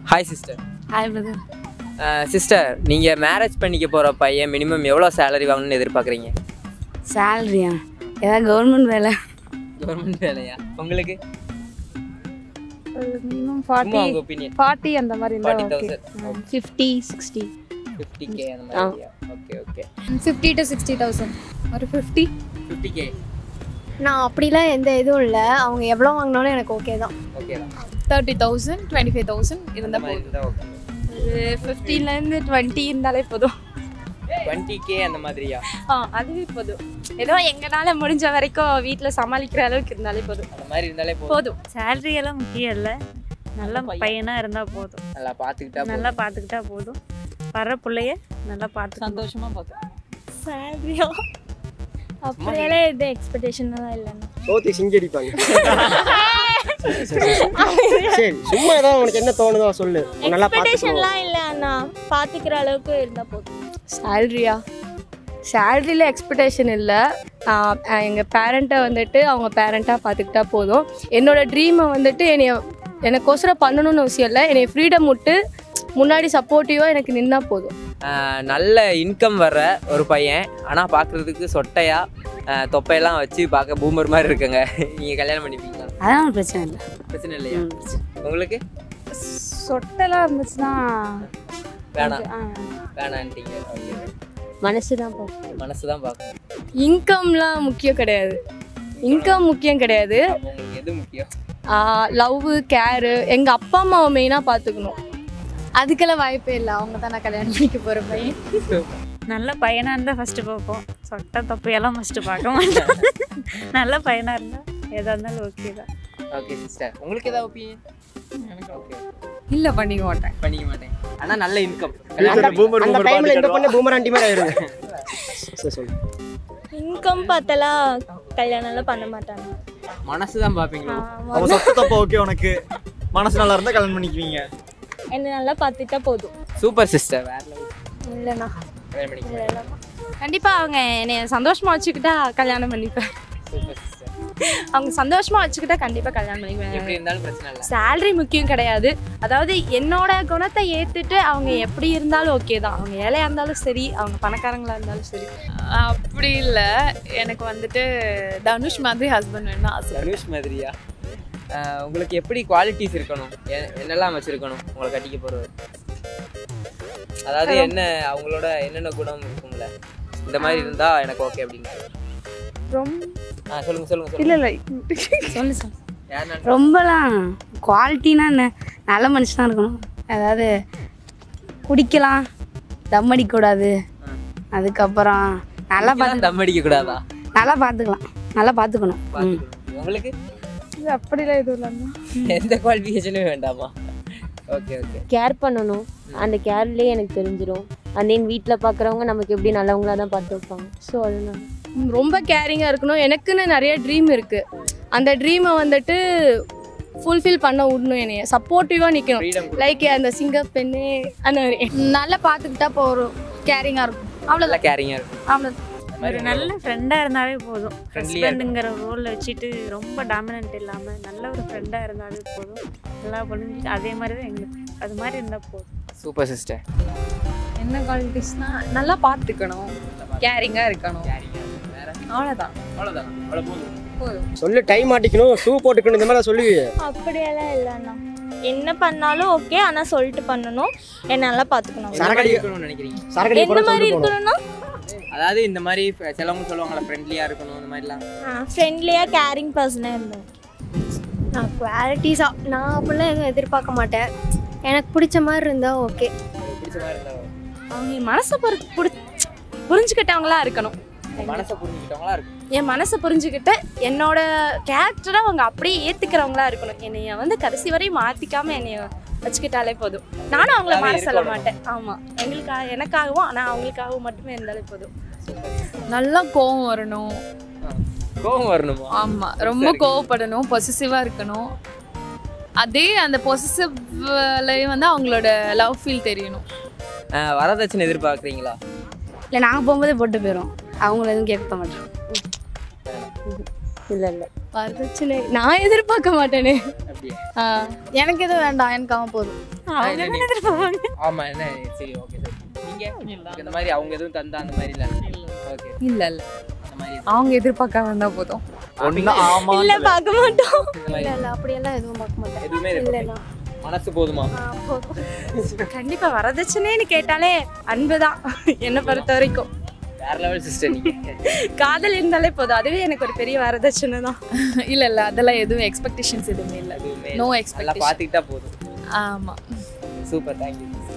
Hi sister hi brother sister நீங்கள் marriage பண்ணிக்க போகிற பையன் மினிமம் எவ்வளோ சேலரி வாங்கணும்னு எதிர்பார்க்குறீங்க சேலரியா ஏதாவது கவர்மெண்ட் வேலை கவர்மெண்ட் வேலையா உங்களுக்கு மினிமம் சும்மா ஃபார்ட்டி உங்கள் ஒப்பீனியன் ஃபார்ட்டி அந்த மாதிரி ஃபார்ட்டி இருந்தால் okay thousand fifty sixty fifty K அந்த மாதிரி okay okay fifty to sixty thousand ஒரு ஃபிஃப்டி ஃபிஃப்டி கே நான் அப்படிலாம் எந்த இதுவும் இல்லை அவங்க எவ்வளோ வாங்கினாலும் எனக்கு ஓகே தான் ஓகே தான் thirty thousand twenty five thousand இந்த இருந்தால் மாதிரி இருந்தால் ஓகே ஒரு ஃபிஃப்டிலேருந்து டுவெண்ட்டி இருந்தாலே போதும் டுவெண்ட்டி கே அந்த மாதிரியா ஆ அதுவே போதும் ஏதோ எங்களால் முடிஞ்ச வரைக்கும் வீட்டில் சமாளிக்கிற அளவுக்கு இருந்தாலே போதும் அந்த மாதிரி இருந்தாலே போதும் போதும் சேலரி எல்லாம் முக்கியம் இல்லை நல்ல பையனா இருந்தா போதும் நல்லா பார்த்துக்கிட்டா போதும். நல்லா பார்த்துக்கிட்டா போதும் வர்ற பிள்ளைய நல்லா பார்த்து சந்தோஷமா பார்த்து சேலரியா அப்படியெல்லாம் எந்த எக்ஸ்பெக்டேஷன்லாம் இல்லைண்ணா சோத்தி சிங்கடிப்பாங்க சரி சும்மா ஏதாவது உனக்கு என்ன தோணுதோ சொல்லு நல்லா பார்த்துக்கோ எக்ஸ்பெக்டேஷன்லாம் இல்லை அண்ணா பார்த்துக்கிற அளவுக்கு இருந்தால் போதும் சேலரியா சேலரியில் எக்ஸ்பெக்டேஷன் இல்லை எங்கள் பேரண்ட்டை வந்துட்டு அவங்க பேரண்ட்டாக பார்த்துக்கிட்டா போதும் என்னோட ட்ரீமை வந்துட்டு என்னைய எனக்கோசரம் பண்ணணும்னு அவசியம் இல்லை என்னைய ஃப்ரீடம் விட்டு முன்னாடி சப்போர்ட்டிவாக எனக்கு நின்னா போதும் ஆஹ் நல்ல இன்கம் வர்ற ஒரு பையன் ஆனால் பார்க்குறதுக்கு சொட்டையா ஆஹ் தொப்பையெல்லாம் வச்சு பார்க்க பூமர் மாதிரி இருக்குங்க நீங்கள் கல்யாணம் பண்ணிப்பீங்களா அதான் ஒரு பிரச்சனை இல்லை பிரச்சனை இல்லையா உங்களுக்கு சொட்டெல்லாம் இருந்துச்சுன்னா வேணாம் வேணான்ட்டீங்க ஓகே மனசு தான் போகும் மனசு தான் பார்க்கணும் இன்கம்லாம் முக்கியம் கிடையாது இன்கம் முக்கியம் கிடையாது அப்போ உங்களுக்கு எது முக்கியம் லவ் கேரு எங்கள் அப்பா அம்மாவை மெயினாக பார்த்துக்கணும் அதுக்கெல்லாம் வாய்ப்பே இல்லை அவங்க தான் நான் கல்யாணம் பண்ணிக்க போகிற பையன் நல்ல பையனா இருந்தா ஃபர்ஸ்ட் பார்ப்போம் சொட்டை தொப்பையெல்லாம் ஃபர்ஸ்ட் பார்க்க மாட்டோம் நல்ல பையனா இருந்தா எதா இருந்தாலும் ஓகே தான் ஓகே சிஸ்டர் உங்களுக்கு ஏதாவது ஒப்பீனியன் எனக்கு ஓகே இல்லை பண்ணிக்க மாட்டேன் பண்ணிக்க மாட்டேன் ஆனால் நல்ல இன்கம் அந்த- அந்த டைம்ல இந்த பொண்ணு பூமராண்டி மாதிரி ஆயிருங்க சரி சொல்லு இன்கம் பார்த்தெல்லாம் கல்யாணம்லாம் பண்ண மாட்டாங்க மனசு தான் பார்ப்பீங்களா அவ சொத்து தப்ப ஓகே உனக்கு மனசு நல்லா இருந்தா கல்யாணம் பண்ணிக்குவீங்க என்ன நல்லா பார்த்துட்டா போதும் சூப்பர் சிஸ்டர் வேற level. இல்லைண்ணா கல்யாணம் பண்ணிக்க கண்டிப்பாக அவங்க என்னைய சந்தோஷமாக வச்சுக்கிட்டா கல்யாணம் பண்ணிப்பேன் சூப்பர் சிஸ்டர் அவங்க சந்தோஷமாக வச்சுக்கிட்டா கண்டிப்பாக கல்யாணம் எப்படி பண்ணிக்குவேன் இருந்தாலும் பிரச்சனை இல்லை சேலரி முக்கியம் கிடையாது அதாவது என்னோட குணத்தை ஏற்றுட்டு அவங்க எப்படி இருந்தாலும் ஓகே தான் அவங்க ஏழையாக இருந்தாலும் சரி அவங்க பணக்காரங்களா இருந்தாலும் சரி அப்படி இல்லை எனக்கு வந்துட்டு தனுஷ் மாதிரி ஹஸ்பண்ட் வேணும் ஆசை தனுஷ் மாதிரியா ஆஹ் உங்களுக்கு எப்படி குவாலிட்டிஸ் இருக்கணும் எ- என்னெல்லாம் வச்சிருக்கணும் உங்களை கட்டிக்க போறது அதாவது என்ன அவங்களோட என்னென்ன குணம் இருக்கும்ல இந்த மாதிரி இருந்தா எனக்கு ஓகே அப்படின்னு ரொம்ப ஆ சொல்லுங்க சொல்லுங்க சொல்லுங்க இல்லை இல்லை சொல்லு சொல்லு யார் ரொம்பலாம் குவாலிட்டினா என்ன நல்ல மனுஷனாக இருக்கணும் அதாவது குடிக்கலாம் தம் அடிக்கக்கூடாது அதுக்கப்புறம் நல்லா பார்த்து தம் அடிக்க கூடாதா நல்லா பார்த்துக்கலாம் நல்லா பார்த்துக்கணும் ம். பார்த்துக்கணும். உங்களுக்கு அப்படிலாம் எதுவும் இல்லைண்ணா எந்த குவாலிஃபிகேஷனும் வேண்டாமா ஓகே ஓகே கேர் பண்ணணும் அந்த கேர்லேயே எனக்கு தெரிஞ்சிடும் அண்ட் தென் வீட்டில் பார்க்குறவங்க நமக்கு எப்படி நல்லவங்களா தான் பார்த்து வைப்பாங்க ஸோ அதனால ம், ரொம்ப கேரிங்காக இருக்கணும் எனக்குன்னு நிறைய ட்ரீம் இருக்குது அந்த ட்ரீமை வந்துட்டு ஃபுல்ஃபில் பண்ண விடணும் என்னைய சப்போர்ட்டிவாக நிற்கணும் ஃப்ரீடம் லைக் அந்த சிங்கர் பெண்ணு அந்த மாதிரி நல்லா பார்த்துக்கிட்டா போகிறோம் கேரிங்காக இருக்கும் நல்லா கேரிங்காக இருக்கும் அவ்வளோ ஒரு நல்ல ஃப்ரெண்டா இருந்தாலே போதும் Friendly-ஆ ஹஸ்பண்டுங்கிற ரோல்ல வச்சுட்டு ரொம்ப டாமினன்ட் இல்லாம நல்ல ஒரு ஃப்ரெண்டா இருந்தாலே போதும் நல்லா புரிஞ்சுட்டு அதே மாதிரி தான் எங்களுக்கு அது மாதிரி இருந்தா போதும் சூப்பர் சிஸ்டர் என்ன குவாலிட்டிஸ்னால் நல்லா பார்த்துக்கணும் கேரிங்காக இருக்கணும் வேற அவ்வளோதான் அவ்வளோதான் அவ்வளோ போதும் போதும் சொல்லு டைம் மாட்டிக்கணும் ஷூ போட்டுக்கணும் இந்த மாதிரி சொல்லுவீங்க அப்படியெல்லாம் இல்லைண்ணா என்ன பண்ணாலும் ஓகே ஆனால் சொல்லிட்டு பண்ணணும் என்ன நல்லா பார்த்துக்கணும் எந்த மாதிரி இருக்கணும்னு நினைக்கிறீங்க சரக்கடி எந்த மாதிரி இருக்கணும்னா அதாவது இந்த மாதிரி ஃப- சிலவங்க சொல்லுவாங்கல்ல ஃப்ரெண்ட்லியாக இருக்கணும் இந்த மாதிரிலாம் ஃப்ரெண்ட்லியாக கேரிங் பர்சனாக இருந்தேன் நான் குவாலிட்டிஸாக நான் அப்படிலாம் எதுவும் எதிர்பார்க்க மாட்டேன் எனக்கு பிடிச்ச மாதிரி இருந்தால் ஓகே உங்களுக்கு பிடிச்ச மாதிரி இருந்தால் அவங்க என் மனசை பொறு புடி புரிஞ்சுக்கிட்டவங்களா இருக்கணும் மனசை புரிஞ்சுக்கிட்டவங்களா இருக்கும் என் மனசை புரிஞ்சுக்கிட்டு என்னோட கேரக்டரை அவங்க அப்படியே ஏற்றுக்கிறவங்களா இருக்கணும் என்னைய வந்து கடைசி வரையும் மாற்றிக்காம என்னைய வச்சுக்கிட்டாலே போதும் நானும் அவங்கள நல்லாவே மாற சொல்ல இருக்கணும். மாட்டேன் ஆமாம் எங்களுக்காக எனக்காகவும் ஆனால் அவங்களுக்காகவும் மட்டுமே இருந்தாலே போதும் நல்லா கோவம் வரணும் கோவம் வரணுமா ஆமாம் ரொம்ப கோவப்படணும் பொசசிவாக இருக்கணும் அதே அந்த பொசசிவ்லையும் வந்து அவங்களோட லவ் ஃபீல் தெரியணும் ஆஹ் வரதட்சணை எதிர்பார்க்குறீங்களா இல்லை நாங்கள் போகும்போதே போட்டு போயிடும் அவங்கள எதுவும் கேட்க மாட்டோம் இல்லை இல்லை வரதட்சணை நான் எதிர்பார்க்க மாட்டேனே அப்படியே ஆ எனக்கு எதுவும் வேண்டாம் எனக்கு அவன் போதும் அவங்க இல்ல, தானே நீ- எதிர்பார்ப்பாங்க ஆமா என்ன சரி ஓகே சார் நீங்க உங்களுக்கு இந்த மாதிரி அவங்க எதுவும் தந்தா அந்த மாதிரி இல்ல ஓகே இல்ல இல்ல அந்த மாதிரி அவங்க எதிர்பார்க்க வந்தா போதும் ஒண்ணு ஆமா இல்ல பார்க்க மாட்டோம் இந்த மாதிரி இல்ல இல்ல அப்படியெல்லாம் எதுவும் பார்க்க மாட்டேன் எதுவுமே இல்லைண்ணா மனசு போதுமா போதும் கண்டிப்பா வரதட்சணைன்னு கேட்டாலே அன்பு தான் என்னை பொறுத்த வரைக்கும் வேற லெவல் சிஸ்டர் நீங்க காதல் இருந்தாலே போதும் அதுவே எனக்கு ஒரு பெரிய வரதட்சணை தான் இல்ல இல்ல அதெல்லாம் எதுவும் எக்ஸ்பெக்டேஷன்ஸ் எதுவுமே இல்ல எதுவுமே No நல்லா expectation. பாத்துக்கிட்டா போதும் ஆமா சூப்பர் தேங்க்யூ